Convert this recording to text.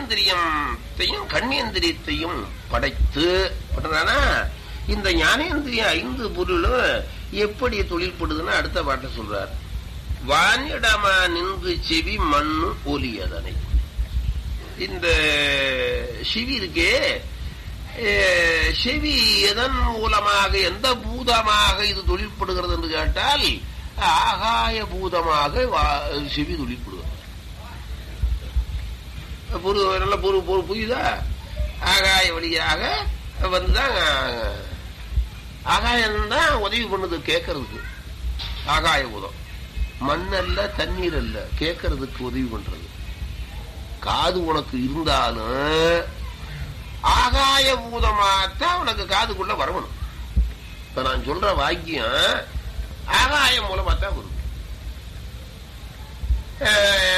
ஞானேந்திரியத்தையும் கண்மேந்திரியத்தையும் படைத்து பண்றானா இந்த ஞானேந்திரிய ஐந்து பொருளும் எப்படி தொழில்படுதுன்னு அடுத்த பாட்டை சொல்றார் வானிடமா நின்று செவி மண்ணு ஒலியதனை இந்த சிவி இருக்கே அஹ், செவி எதன் மூலமாக எந்த பூதமாக இது தொழில்படுகிறது என்று கேட்டால் ஆகாய பூதமாக வா- செவி தொழில்படுகிறது பொரு நல்ல பொரு பொரு புரியுதா ஆகாய வழியாக வந்துதான் ஆகாயம் தான் உதவி பண்ணுது கேட்கறதுக்கு ஆகாய பூதம் மண் அல்ல தண்ணீர் அல்ல கேட்கறதுக்கு உதவி பண்றது காது உனக்கு இருந்தாலும் ஆகாய பூதமாத்தான் உனக்கு காதுக்குள்ள வரணும் இப்ப நான் சொல்ற வாக்கியம் ஆகாயம் மூலமா தான் வரும் அஹ்